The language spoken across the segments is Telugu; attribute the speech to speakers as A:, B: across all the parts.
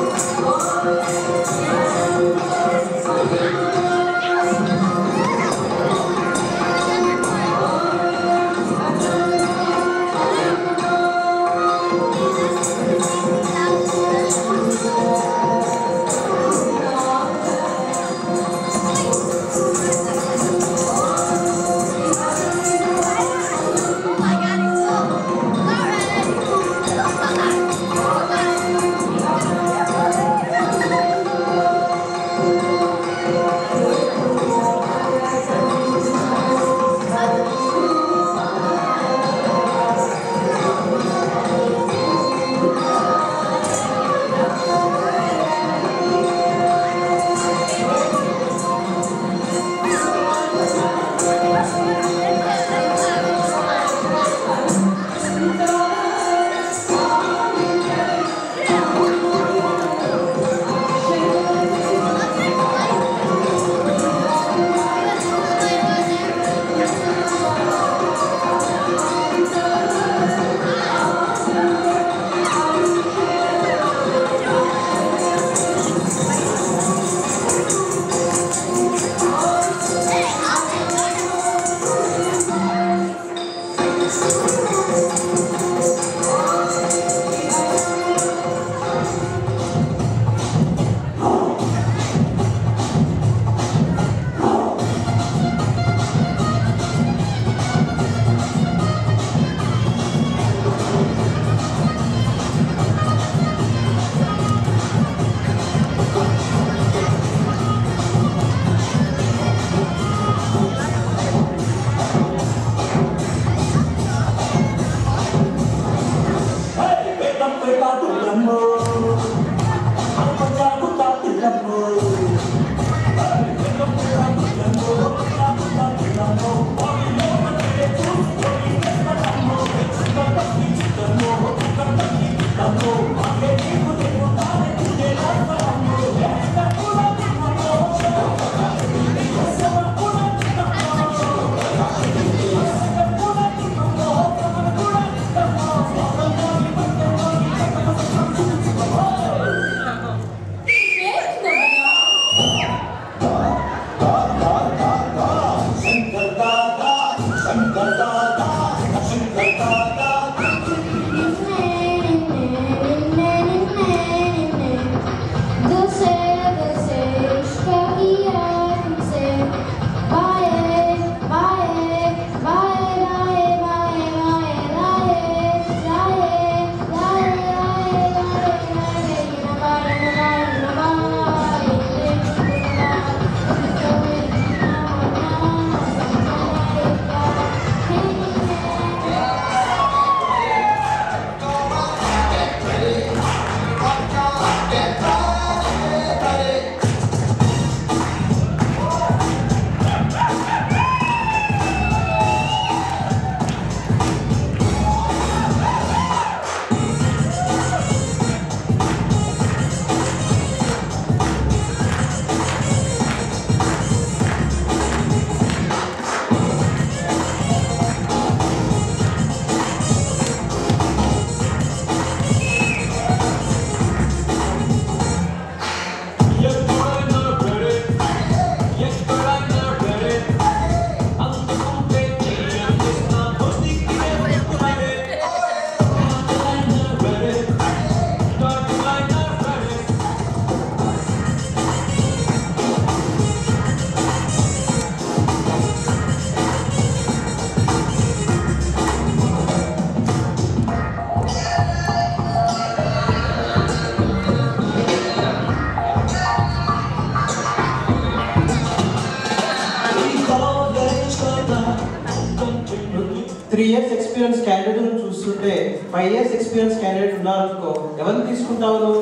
A: త్రీ ఇయర్స్ ఎక్స్పీరియన్స్ క్యాండిడేట్ చూస్తుంటే ఫైవ్ ఇయర్స్ ఎక్స్పీరియన్స్ క్యాండిడేట్ ఉన్నారనుకో ఎవరిని తీసుకుంటావు నువ్వు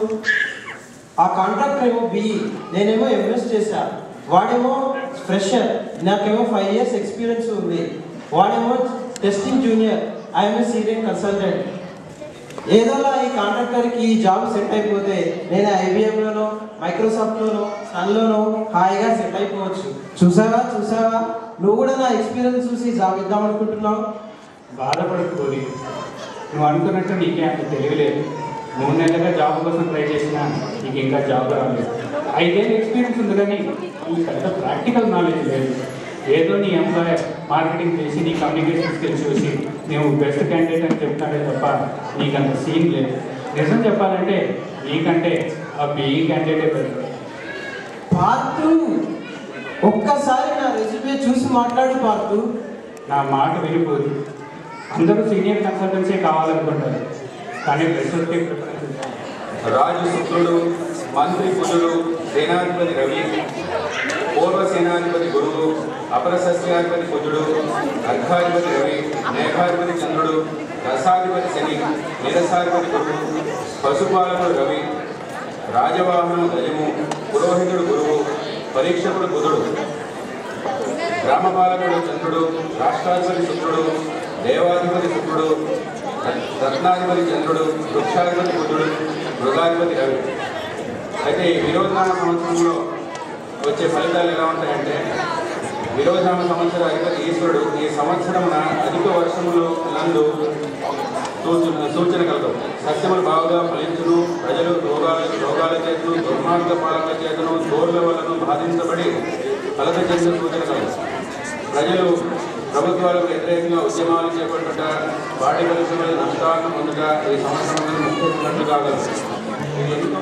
A: ఆ కాంట్రాక్టర్ ఏమో బిఈ నేనేమో ఎంఎస్ చేశా వాడేమో ఫ్రెషర్ నాకేమో ఫైవ్ ఇయర్స్ ఎక్స్పీరియన్స్ ఉంది వాడేమో testing junior IMA senior consultant ఏదోలా ఈ కాంట్రాక్టర్కి ఈ జాబ్ సెట్ అయిపోతే నేను ఐబిఎంలోనో మైక్రోసాఫ్ట్లోనో సన్లోనో హాయిగా సెట్ అయిపోవచ్చు చూసావా చూసావా నువ్వు కూడా నా ఎక్స్పీరియన్స్ చూసి జాబ్ ఇద్దాం అనుకుంటున్నావు
B: బాధపడకపోయి నువ్వు అనుకున్నట్టు నీకే అంత తెలియలేదు మూడు నెలలుగా జాబ్ కోసం ట్రై చేసినా నీకు ఇంకా జాబ్ రాలేదు ఐదేళ్ళు ఎక్స్పీరియన్స్ ఉంది కానీ నీకు అంత ప్రాక్టికల్ నాలెడ్జ్ లేదు ఏదో నీ ఎంప్లాయర్ మార్కెటింగ్ చేసి నీ కమ్యూనికేషన్ స్కిల్స్ చూసి నువ్వు బెస్ట్ క్యాండిడేట్ అని చెప్తాడే తప్ప నీకు అంత సీన్ లేదు నిజం చెప్పాలంటే నీకంటే ఆ బీఈ క్యాండిడేటే బెటర్
A: పార్తు ఒక్కసారి నా రెజ్యూమే చూసి మాట్లాడు పార్తు
B: నా మాట వినిపోదు అందరూ సీనియర్ కన్సల్టెన్సీ కావాలనుకుంటారు కానీ ఫ్రెషర్స్కి ప్రిఫరెన్స్ ఇస్తారు.
C: రాజు శుక్రుడు మంత్రి కుజుడు సేనాధిపతి రవి పూర్వ సేనాధిపతి గురువు అపర సస్యాధిపతి కుజుడు అర్ఘాధిపతి రవి మేఘాధిపతి చంద్రుడు రసాధిపతి శని నిరసాధిపతి గురువు పశుపాలకుడు రవి రాజవాహనం గజము పురోహితుడు గురువు పరీక్షకుడు బుధుడు గ్రామపాలకుడు చంద్రుడు రాష్ట్రాధిపతి శుక్రుడు దేవాధిపతి శుక్రుడు రత్నాధిపతి చంద్రుడు వృక్షాధిపతి బుధుడు మృగాధిపతి రవి అయితే ఈ విరోధనామ సంవత్సరంలో వచ్చే ఫలితాలు ఎలా ఉంటాయంటే విరోధనామ సంవత్సర అధిపతి ఈశ్వరుడు ఈ సంవత్సరమున అధిక వర్షములు నందు సూచన సూచన కలదు సస్యములు బాగా ఫలించును ప్రజలు రోగాల రోగాల చేతును దుర్మార్గ పాలకుల చేతును చోరుల వలన బాధించబడి ఫలత చెందిన సూచన కలదు ప్రజలు ప్రభుత్వాలకు వ్యతిరేకంగా ఉద్యమాలు చేపట్టుట వాటి పరిశ్రమల నష్టాలను పొందుట ఈ సంవత్సరం ముఖ్యమైనట్లు కాగలదు ఇది